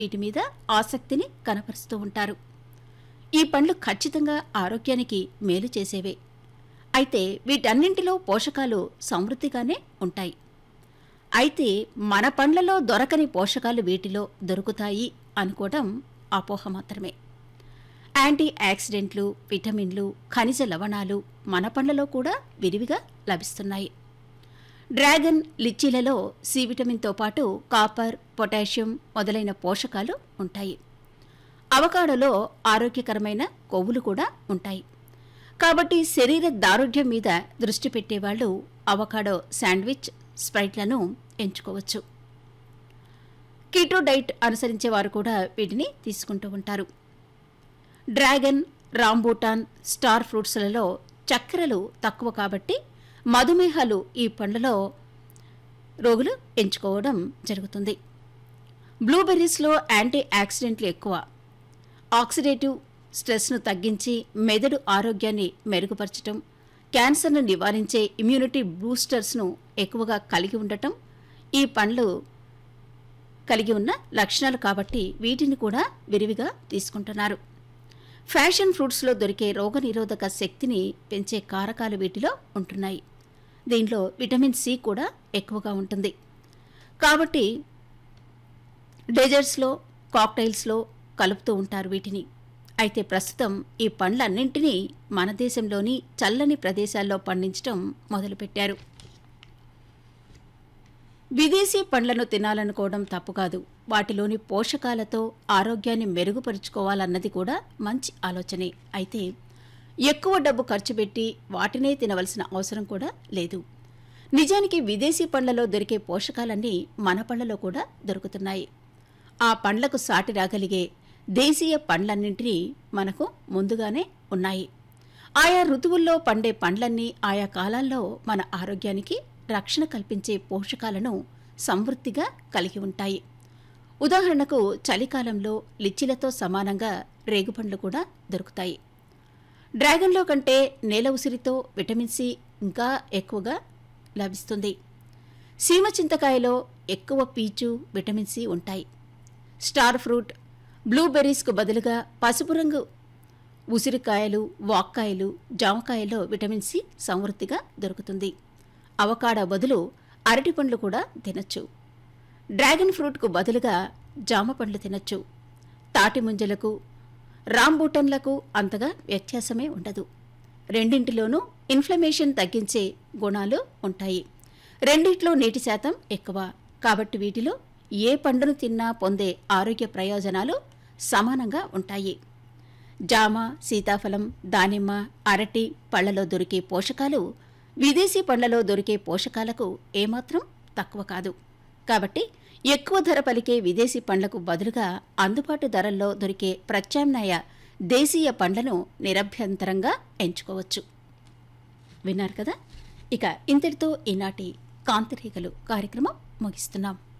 వీటి మీద ఆసక్తిని కనపరుస్తూ ఉంటారు ఈ పండ్లు ఖచ్చితంగా ఆరోగ్యానికి మేలు చేసేవే అయితే వీటన్నింటిలో పోషకాలు సమృద్ధిగానే ఉంటాయి అయితే మన పండ్లలో దొరకని పోషకాలు వీటిలో దొరుకుతాయి అనుకోవడం అపోహ మాత్రమే యాంటీ ఆక్సిడెంట్లు విటమిన్లు ఖనిజ లవణాలు మన పండ్లలో కూడా విరివిగా లభిస్తున్నాయి డ్రాగన్ లిచ్చీలలో సి విటమిన్తో పాటు కాపర్ పొటాషియం మొదలైన పోషకాలు ఉంటాయి అవకాడోలో ఆరోగ్యకరమైన కొవ్వులు కూడా ఉంటాయి కాబట్టి శరీర దారుఢ్యం మీద దృష్టి పెట్టేవాళ్ళు అవకాడో శాండ్విచ్ స్ప్రైట్లను ఎంచుకోవచ్చు కీటో డైట్ అనుసరించే వారు కూడా వీటిని తీసుకుంటూ ఉంటారు డ్రాగన్ రాంబూటాన్ స్టార్ ఫ్రూట్స్లలో చక్కెరలు తక్కువ కాబట్టి మధుమేహాలు ఈ పండ్లలో రోగులు ఎంచుకోవడం జరుగుతుంది బ్లూబెర్రీస్లో యాంటీ ఆక్సిడెంట్లు ఎక్కువ ఆక్సిడేటివ్ స్ట్రెస్ను తగ్గించి మెదడు ఆరోగ్యాన్ని మెరుగుపరచటం క్యాన్సర్ను నివారించే ఇమ్యూనిటీ బూస్టర్స్ను ఎక్కువగా కలిగి ఉండటం ఈ పండ్లు కలిగి ఉన్న లక్షణాలు కాబట్టి వీటిని కూడా విరివిగా తీసుకుంటున్నారు ఫ్యాషన్ ఫ్రూట్స్లో దొరికే రోగనిరోధక శక్తిని పెంచే కారకాలు వీటిలో ఉంటున్నాయి దీనిలో విటమిన్ సి కూడా ఎక్కువగా ఉంటుంది కాబట్టి డెజర్ట్స్లో కాక్టైల్స్లో కలుపుతూ ఉంటారు వీటిని అయితే ప్రస్తుతం ఈ పండ్లన్నింటినీ మన దేశంలోని చల్లని ప్రదేశాల్లో పండించడం మొదలుపెట్టారు విదేశీ పండ్లను తినాలనుకోవడం తప్పు కాదు వాటిలోని పోషకాలతో ఆరోగ్యాన్ని మెరుగుపరుచుకోవాలన్నది కూడా మంచి ఆలోచనే అయితే ఎక్కువ డబ్బు ఖర్చు పెట్టి వాటినే తినవలసిన అవసరం కూడా లేదు నిజానికి విదేశీ పండ్లలో దొరికే పోషకాలన్నీ మన పండ్లలో కూడా దొరుకుతున్నాయి ఆ పండ్లకు సాటి రాగలిగే దేశీయ పండ్లన్నింటినీ మనకు ముందుగానే ఉన్నాయి ఆయా ఋతువుల్లో పండే పండ్లన్నీ ఆయా కాలాల్లో మన ఆరోగ్యానికి రక్షణ కల్పించే పోషకాలను సమృద్ధిగా కలిగి ఉంటాయి ఉదాహరణకు చలికాలంలో లిచ్చిలతో సమానంగా రేగుపండ్లు కూడా దొరుకుతాయి డ్రాగన్లో కంటే నేల ఉసిరితో విటమిన్ సి ఇంకా ఎక్కువగా లభిస్తుంది సీమ చింతకాయలో ఎక్కువ పీచు విటమిన్ సి ఉంటాయి స్టార్ ఫ్రూట్ బ్లూబెర్రీస్కు బదులుగా పసుపు రంగు ఉసిరికాయలు వాక్కాయలు జామకాయలో విటమిన్ సి సమృద్ధిగా దొరుకుతుంది అవకాడో బదులు అరటి పండ్లు కూడా తినచ్చు డ్రాగన్ ఫ్రూట్కు బదులుగా జామ పండ్లు తినచ్చు తాటి ముంజలకు రాంబూటన్లకు అంతగా వ్యత్యాసమే ఉండదు రెండింటిలోనూ ఇన్ఫ్లమేషన్ తగ్గించే గుణాలు ఉంటాయి రెండిట్లో నీటి శాతం ఎక్కువ కాబట్టి వీటిలో ఏ పండును తిన్నా పొందే ఆరోగ్య ప్రయోజనాలు సమానంగా ఉంటాయి జామ సీతాఫలం దానిమ్మ అరటి పళ్లలో దొరికే పోషకాలు విదేశీ పండ్లలో దొరికే పోషకాలకు ఏమాత్రం తక్కువ కాదు కాబట్టి ఎక్కువ ధర పలికే విదేశీ పండ్లకు బదులుగా అందుబాటు ధరల్లో దొరికే ప్రత్యామ్నాయ దేశీయ పండ్లను నిరభ్యంతరంగా ఎంచుకోవచ్చు విన్నారు కదా ఇక ఇంతటితో ఈనాటి కాంతిరేఖలు కార్యక్రమం ముగిస్తున్నాం